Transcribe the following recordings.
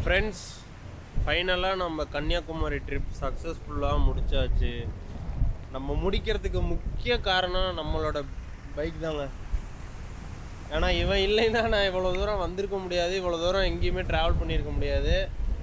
friends ஃபைனலாக நம்ம Kanyakumari trip சக்ஸஸ்ஃபுல்லாக முடிச்சாச்சு நம்ம முடிக்கிறதுக்கு முக்கிய காரணம் நம்மளோட பைக் தாங்க ஏன்னா இவன் இல்லைன்னா நான் இவ்வளோ தூரம் வந்திருக்க முடியாது இவ்வளோ தூரம் எங்கேயுமே ட்ராவல் பண்ணியிருக்க முடியாது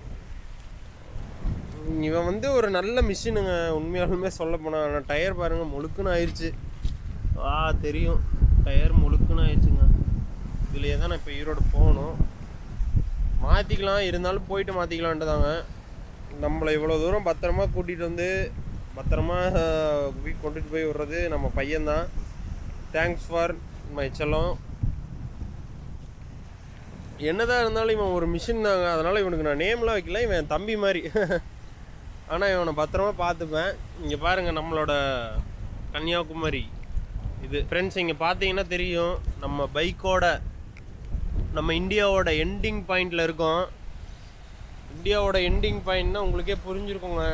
இவன் வந்து ஒரு நல்ல மிஷினுங்க உண்மையாலுமே சொல்ல போனால் ஆனால் டயர் பாருங்கள் முழுக்குன்னு ஆயிடுச்சு ஆ தெரியும் டயர் முழுக்குன்னு ஆயிடுச்சுங்க இதுலேயே தான் நான் இப்போ ஈரோடு போகணும் மாற்றிக்கலாம் இருந்தாலும் போயிட்டு மாற்றிக்கலான்ட்டு தாங்க நம்மளை இவ்வளோ தூரம் பத்திரமா கூட்டிகிட்டு வந்து பத்திரமா வீக் கொண்டுட்டு போய் விடுறது நம்ம பையன்தான் தேங்க்ஸ் ஃபார் மை செல்லம் என்னதான் இருந்தாலும் இவன் ஒரு மிஷின் தாங்க அதனால் இவனுக்கு நான் நேம்லாம் வைக்கல இவன் என் தம்பி மாதிரி ஆனால் இவனை பத்திரமா பார்த்துப்பேன் இங்கே பாருங்கள் நம்மளோட கன்னியாகுமரி இது ஃப்ரெண்ட்ஸ் இங்கே பார்த்தீங்கன்னா தெரியும் நம்ம பைக்கோட நம்ம இந்தியாவோட எண்டிங் பாயிண்டில் இருக்கோம் இந்தியாவோட எண்டிங் பாயிண்ட்னா உங்களுக்கே புரிஞ்சிருக்குங்க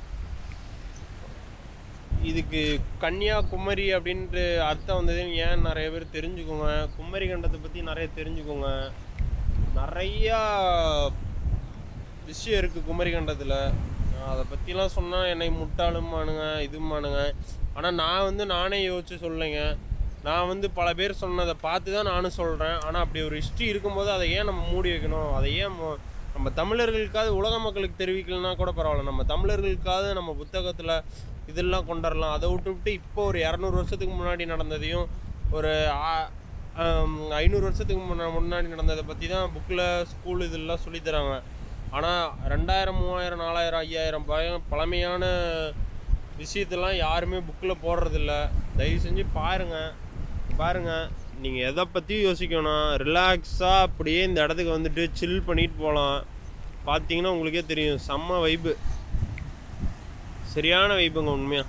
இதுக்கு கன்னியாகுமரி அப்படின்ட்டு அர்த்தம் வந்ததுன்னு ஏன் நிறைய பேர் தெரிஞ்சுக்கோங்க குமரி கண்டத்தை பற்றி நிறைய தெரிஞ்சுக்கோங்க நிறையா விஷயம் இருக்குது குமரி கண்டத்தில் அதை பற்றிலாம் சொன்னால் என்னை முட்டாளுமானுங்க இதுமானுங்க ஆனால் நான் வந்து நானே யோசிச்சு சொல்லுங்க நான் வந்து பல பேர் சொன்னதை பார்த்து தான் நானும் சொல்கிறேன் ஆனால் அப்படி ஒரு ஹிஸ்ட்ரி இருக்கும்போது அதை ஏன் நம்ம மூடி வைக்கணும் அதை ஏன் மொ- நம்ம தமிழர்களுக்காவது உலக மக்களுக்கு தெரிவிக்கலனா கூட பரவாயில்ல நம்ம தமிழர்களுக்காவது நம்ம புத்தகத்தில் இதெல்லாம் கொண்டுவரலாம் அதை விட்டு விட்டு இப்போ ஒரு இரநூறு வருஷத்துக்கு முன்னாடி நடந்ததையும் ஒரு ஆ- ஆம், ஐநூறு வருஷத்துக்கு முன்ன முன்னாடி நடந்ததை பற்றி தான் புக்கில் ஸ்கூல் இதெல்லாம் சொல்லித் தராங்க ஆனால் ரெண்டாயிரம் மூவாயிரம் நாலாயிரம் ஐயாயிரம் பயம் பழமையான விஷயத்தெல்லாம் யாருமே புக்கில் போடுறதில்ல தயவு செஞ்சு பாருங்கள் பாருங்கள் நீங்கள் எதை பற்றி யோசிக்கணும் ரிலாக்ஸாக அப்படியே இந்த இடத்துக்கு வந்துட்டு சில் பண்ணிட்டு போகலாம் பார்த்தீங்கன்னா உங்களுக்கே தெரியும் செம்ம வைப்பு சரியான வைப்புங்க உண்மையாக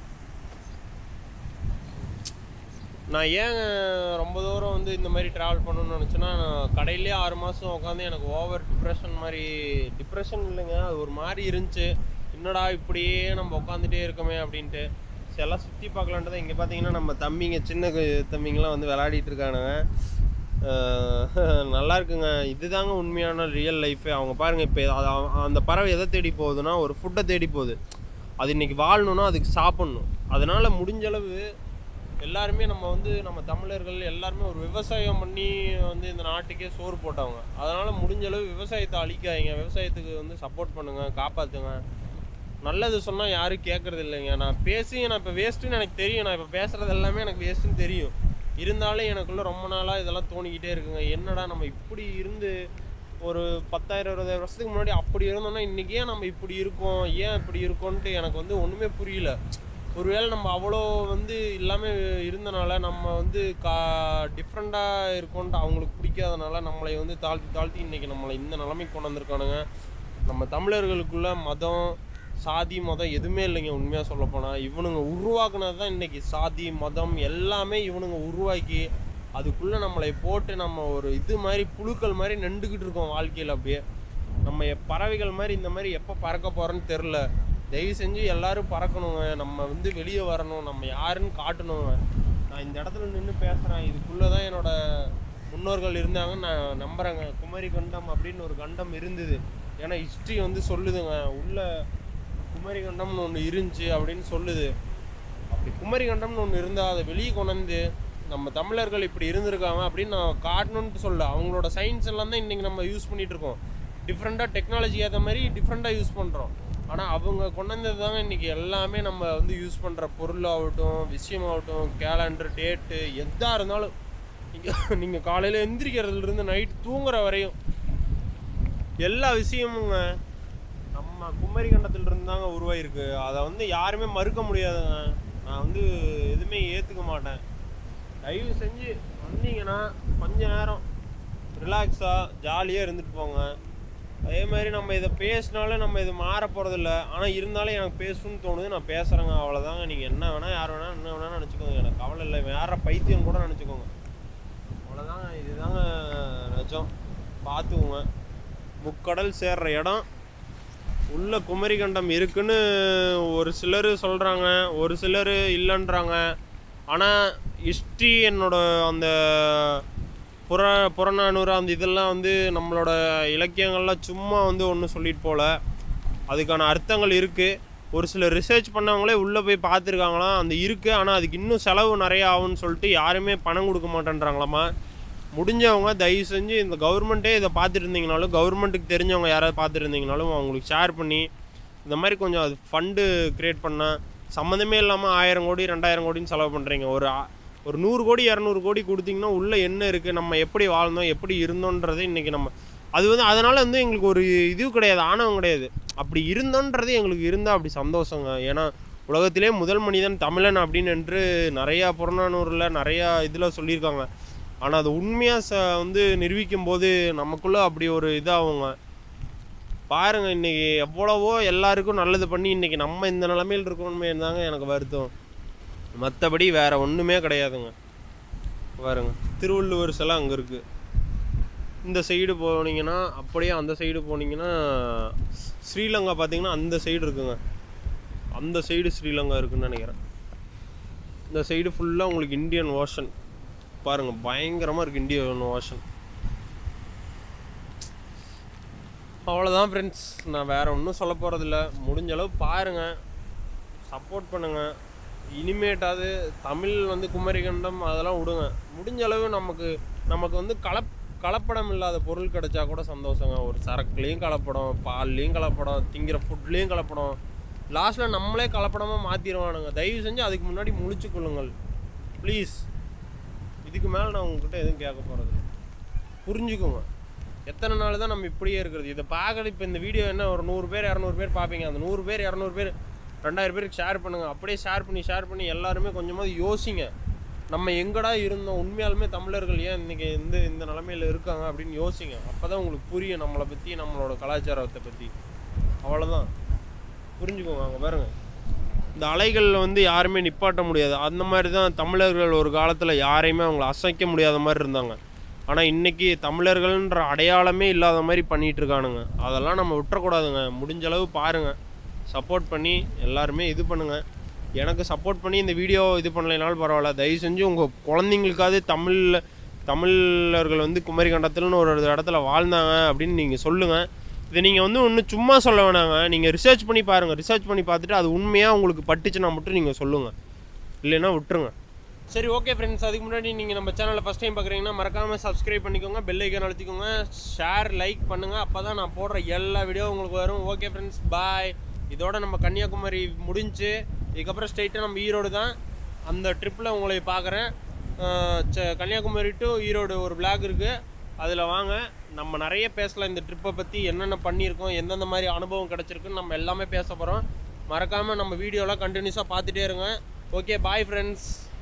நான் ஏன் ரொம்ப தூரம் வந்து இந்த மாதிரி ட்ராவல் பண்ணணும்னு நினச்சேன்னா நான் கடையிலே ஆறு மாதம் உட்காந்து எனக்கு ஓவர் டிப்ரெஷன் மாதிரி டிப்ரெஷன் இல்லைங்க அது ஒரு மாதிரி இருந்துச்சு என்னடா இப்படியே நம்ம உட்காந்துட்டே இருக்கோமே அப்படின்ட்டு சரி, எல்லாம் சுற்றி பார்க்கலான்ட்டு தான் இங்கே பார்த்தீங்கன்னா நம்ம தம்பிங்க சின்ன கு- தம்பிங்கெல்லாம் வந்து விளையாடிட்டு இருக்கானுங்க அஹ் நல்லா இருக்குங்க இதுதாங்க உண்மையான ரியல் லைஃபே அவங்க பாருங்கள் இப்போ அந்த பறவை எதை தேடி போகுதுன்னா ஒரு ஃபுட்டை தேடி போகுது அது இன்னைக்கு வாழணும்னா அதுக்கு சாப்பிட்ணும் அதனால் முடிஞ்ச அளவு எல்லாருமே நம்ம வந்து நம்ம தமிழர்கள் எல்லாருமே ஒரு விவசாயம் பண்ணி வந்து இந்த நாட்டுக்கே சோறு போட்டவங்க அதனால் முடிஞ்ச அளவு விவசாயத்தை அழிக்காதீங்க விவசாயத்துக்கு வந்து சப்போர்ட் பண்ணுங்கள் காப்பாற்றுங்க நல்லது சொன்னால் யாரும் கேட்குறது இல்லைங்க நான் பேசி நான் இப்போ வேஸ்ட்டுன்னு எனக்கு தெரியும் நான் இப்போ பேசுகிறது எல்லாமே எனக்கு வேஸ்ட்டுன்னு தெரியும் இருந்தாலும் எனக்குள்ளே ரொம்ப நாளாக இதெல்லாம் தோணிக்கிட்டே இருக்குங்க என்னடா நம்ம இப்படி இருந்து ஒரு பத்தாயிரம் இருபதாயிரம் வருஷத்துக்கு முன்னாடி அப்படி இருந்தோம்னா இன்றைக்கி ஏன் நம்ம இப்படி இருக்கோம் ஏன் இப்படி இருக்கோன்ட்டு எனக்கு வந்து ஒன்றுமே புரியல ஒருவேளை நம்ம அவ்வளோ வந்து இல்லாமல் இருந்தனால நம்ம வந்து கா டிஃப்ரெண்ட்டாக இருக்கோன்ட்டு அவங்களுக்கு பிடிக்காதனால நம்மளை வந்து தாழ்த்தி தாழ்த்தி இன்றைக்கி நம்மளை இந்த நிலைமைக்கு கொண்டு வந்திருக்கானுங்க நம்ம தமிழர்களுக்குள்ள மதம் சாதி மதம் எதுவுமே இல்லைங்க உண்மையாக சொல்லப்போனால் இவனுங்க உருவாக்குனது தான் இன்றைக்கி சாதி மதம் எல்லாமே இவனுங்க உருவாக்கி அதுக்குள்ளே நம்மளை போட்டு நம்ம ஒரு இது மாதிரி புழுக்கள் மாதிரி நின்றுக்கிட்டு இருக்கோம் வாழ்க்கையில் அப்படியே நம்ம எப்- பறவைகள் மாதிரி இந்த மாதிரி எப்போ பறக்க போகிறோன்னு தெரில தயவு செஞ்சு எல்லாரும் பறக்கணுங்க நம்ம வந்து வெளியே வரணும் நம்ம யாருன்னு காட்டணுங்க நான் இந்த இடத்துல நின்று பேசுகிறேன் இதுக்குள்ளே தான் என்னோட முன்னோர்கள் இருந்தாங்கன்னு நான் நம்புகிறேங்க குமரி கண்டம் அப்படின்னு ஒரு கண்டம் இருந்தது ஏன்னா ஹிஸ்ட்ரி வந்து சொல்லுதுங்க உள்ள குமரி கண்டம்னு ஒன்று இருந்துச்சு அப்படின்னு சொல்லுது அப்படி குமரி கண்டம்னு ஒன்று இருந்தால் அதை வெளியே கொண்டு வந்து நம்ம தமிழர்கள் இப்படி இருந்திருக்காங்க அப்படின்னு நான் காட்டணுன்ட்டு சொல்ல அவங்களோட சயின்ஸ் எல்லாம் தான் இன்றைக்கி நம்ம யூஸ் பண்ணிட்டு இருக்கோம் டிஃப்ரெண்ட்டாக டெக்னாலஜி ஏற்ற மாதிரி டிஃப்ரெண்ட்டாக யூஸ் பண்ணுறோம் ஆனால் அவங்க கொண்டு வந்தது தாங்க இன்றைக்கி எல்லாமே நம்ம வந்து யூஸ் பண்ணுற பொருளாகட்டும் விஷயமாகட்டும் கேலண்டர் டேட்டு எதாக இருந்தாலும் நீங்கள் நீங்கள் காலையில் எந்திரிக்கிறதுலேருந்து நைட் தூங்குற வரையும் எல்லா விஷயமுங்க நம்ம குமரி கண்டத்துல இருந்து தாங்க உருவாயிருக்கு அதை வந்து யாருமே மறுக்க முடியாதுங்க நான் வந்து எதுவுமே ஏற்றுக்க மாட்டேன் தயவு செஞ்சு வந்தீங்கன்னா கொஞ்ச நேரம் ரிலாக்ஸாக ஜாலியாக இருந்துட்டு போங்க அதே மாதிரி நம்ம இதை பேசினாலும் நம்ம இது மாற போகிறதில்ல ஆனால் இருந்தாலும் எனக்கு பேசணும்னு தோணுது நான் பேசுகிறேங்க அவ்வளோதாங்க நீங்கள் என்ன வேணால் யார் வேணால் என்ன வேணால் நினச்சிக்கோங்க எனக்கு கவலை இல்லை வேற பைத்தியம் கூட நினச்சிக்கோங்க அவ்வளோதாங்க இதுதாங்க நிஜம் பார்த்துக்கோங்க முக்கடல் சேர்ற இடம் உள்ள குமரிகண்டம் இருக்குன்னு ஒரு சிலர் சொல்கிறாங்க ஒரு சிலர் இல்லைன்றாங்க ஆனால் ஹிஸ்ட்ரி என்னோட அந்த புற புறநானூறு அந்த இதெல்லாம் வந்து நம்மளோட இலக்கியங்கள்லாம் சும்மா வந்து ஒன்று சொல்லிட்டு போல அதுக்கான அர்த்தங்கள் இருக்குது ஒரு சில ரிசர்ச் பண்ணவங்களே உள்ளே போய் பார்த்துருக்காங்களாம் அந்த இருக்குது ஆனால் அதுக்கு இன்னும் செலவு நிறைய ஆகும்னு சொல்லிட்டு யாருமே பணம் கொடுக்க மாட்டேன்றாங்களாமா முடிஞ்சவங்க தயவு செஞ்சு இந்த கவர்மெண்ட்டே இதை பார்த்துட்டு இருந்தீங்கனாலும் கவர்மெண்ட்டுக்கு தெரிஞ்சவங்க யாராவது பார்த்துட்டு இருந்தீங்கனாலும் அவங்களுக்கு ஷேர் பண்ணி இந்த மாதிரி கொஞ்சம் அது ஃபண்டு க்ரியேட் பண்ணால் சம்மந்தமே இல்லாமல் ஆயிரம் கோடி ரெண்டாயிரம் கோடின்னு செலவு பண்ணுறீங்க ஒரு ஆ- ஒரு நூறு கோடி இரநூறு கோடி கொடுத்தீங்கன்னா உள்ளே என்ன இருக்குது நம்ம எப்படி வாழ்ந்தோம் எப்படி இருந்தோன்றது இன்றைக்கி நம்ம அது வந்து அதனால் வந்து எங்களுக்கு ஒரு இது கிடையாது ஆணவம் கிடையாது அப்படி இருந்தோன்றது எங்களுக்கு இருந்தால் அப்படி சந்தோஷங்க ஏன்னா உலகத்திலே முதல் மனிதன் தமிழன் அப்படின்னு என்று நிறையா புறநானூரில் நிறையா இதில் சொல்லியிருக்காங்க ஆனால் அது உண்மையாக ச வந்து நிரூபிக்கும் போது நமக்குள்ளே அப்படி ஒரு இதாகுங்க பாருங்க இன்னைக்கு எவ்வளவோ எல்லாருக்கும் நல்லது பண்ணி இன்னைக்கு நம்ம இந்த நிலமையில் இருக்கணுமே தாங்க எனக்கு வருத்தம் மற்றபடி வேற ஒன்றுமே கிடையாதுங்க பாருங்க திருவள்ளுவர் சிலை அங்கே இருக்கு இந்த சைடு போனீங்கன்னா அப்படியே அந்த சைடு போனீங்கன்னா ஸ்ரீலங்கா பார்த்தீங்கன்னா அந்த சைடு இருக்குங்க அந்த சைடு ஸ்ரீலங்கா இருக்குன்னு நினைக்கிறேன் இந்த சைடு ஃபுல்லாக உங்களுக்கு இந்தியன் ஓஷன் பாருங்க பயங்கரமாக இருக்குது இந்தியன் ஓஷன் அவ்வளோதான் ஃப்ரெண்ட்ஸ் நான் வேற ஒன்றும் சொல்ல போகிறதில்ல முடிஞ்ச அளவு பாருங்கள் சப்போர்ட் பண்ணுங்கள் இனிமேட்டாவது தமிழ் வந்து குமரிகண்டம் அதெல்லாம் விடுங்க முடிஞ்ச அளவு நமக்கு நமக்கு வந்து கலப் கலப்படம் இல்லாத பொருள் கிடைச்சா கூட சந்தோஷங்க ஒரு சரக்குலேயும் கலப்படம் பால்லையும் கலப்படம் திங்கிற ஃபுட்லேயும் கலப்படம் லாஸ்ட்டில் நம்மளே கலப்படமாக மாற்றிடுவானுங்க தயவு செஞ்சு அதுக்கு முன்னாடி முழிச்சு கொள்ளுங்கள் ப்ளீஸ் இதுக்கு மேலே நான் உங்ககிட்ட எதுவும் கேட்க போகிறது புரிஞ்சுக்கோங்க எத்தனை நாள் தான் நம்ம இப்படியே இருக்கிறது இதை பார்க்கறது இப்போ இந்த வீடியோ என்ன ஒரு நூறு பேர் இரநூறு பேர் பார்ப்பீங்க அந்த நூறு பேர் இரநூறு பேர் ரெண்டாயிரம் பேருக்கு ஷேர் பண்ணுங்கள் அப்படியே ஷேர் பண்ணி ஷேர் பண்ணி எல்லாருமே கொஞ்சமாவது யோசிங்க நம்ம எங்கடா இருந்தோம் உண்மையாலுமே தமிழர்கள் ஏன் இன்றைக்கி இந்த இந்த நிலமையில இருக்காங்க அப்படின்னு யோசிங்க அப்போ தான் உங்களுக்கு புரியும் நம்மளை பற்றி நம்மளோட கலாச்சாரத்தை பற்றி அவ்வளோதான் புரிஞ்சுக்கோங்க அங்கே பாருங்க இந்த அலைகளில் வந்து யாருமே நிப்பாட்ட முடியாது அந்த மாதிரி தான் தமிழர்கள் ஒரு காலத்தில் யாரையுமே அவங்கள அசைக்க முடியாத மாதிரி இருந்தாங்க ஆனால் இன்னைக்கு தமிழர்கள்ன்ற அடையாளமே இல்லாத மாதிரி பண்ணிட்டு இருக்கானுங்க அதெல்லாம் நம்ம விட்டுறக்கூடாதுங்க முடிஞ்ச அளவு பாருங்கள் சப்போர்ட் பண்ணி எல்லாருமே இது பண்ணுங்கள் எனக்கு சப்போர்ட் பண்ணி இந்த வீடியோ இது பண்ணலைனாலும் பரவாயில்ல தயவு செஞ்சு உங்கள் குழந்தைங்களுக்காவது தமிழில் தமிழர்கள் வந்து குமரி கண்டத்தில்னு ஒரு இடத்துல வாழ்ந்தாங்க அப்படின்னு நீங்கள் சொல்லுங்கள் இதை நீங்கள் வந்து ஒன்றும் சும்மா சொல்ல வேணாங்க நீங்கள் ரிசர்ச் பண்ணி பாருங்கள் ரிசர்ச் பண்ணி பார்த்துட்டு அது உண்மையாக உங்களுக்கு பட்டுச்சுன்னா மட்டும் நீங்கள் சொல்லுங்கள் இல்லைன்னா விட்டுருங்க சரி ஓகே ஃப்ரெண்ட்ஸ் அதுக்கு முன்னாடி நீங்கள் நம்ம சேனலை ஃபஸ்ட் டைம் பார்க்குறீங்கன்னா மறக்காமல் சப்ஸ்கிரைப் பண்ணிக்கோங்க பெல் ஐக்கான் அழுத்திக்கோங்க ஷேர் லைக் பண்ணுங்கள் அப்போ தான் நான் போடுற எல்லா வீடியோ உங்களுக்கு வரும் ஓகே ஃப்ரெண்ட்ஸ் பாய் இதோட நம்ம கன்னியாகுமரி முடிஞ்சு இதுக்கப்புறம் ஸ்ட்ரெயிட்டாக நம்ம ஈரோடு தான் அந்த ட்ரிப்பில் உங்களை பார்க்குறேன் கன்னியாகுமரி டு ஈரோடு ஒரு பிளாக் இருக்குது அதில் வாங்க நம்ம நிறைய பேசலாம் இந்த ட்ரிப்பை பற்றி என்னென்ன பண்ணியிருக்கோம் எந்தெந்த மாதிரி அனுபவம் கிடச்சிருக்குன்னு நம்ம எல்லாமே பேச போகிறோம் மறக்காமல் நம்ம வீடியோலாம் கண்டினியூஸாக பார்த்துட்டே இருங்க ஓகே பாய் ஃப்ரெண்ட்ஸ்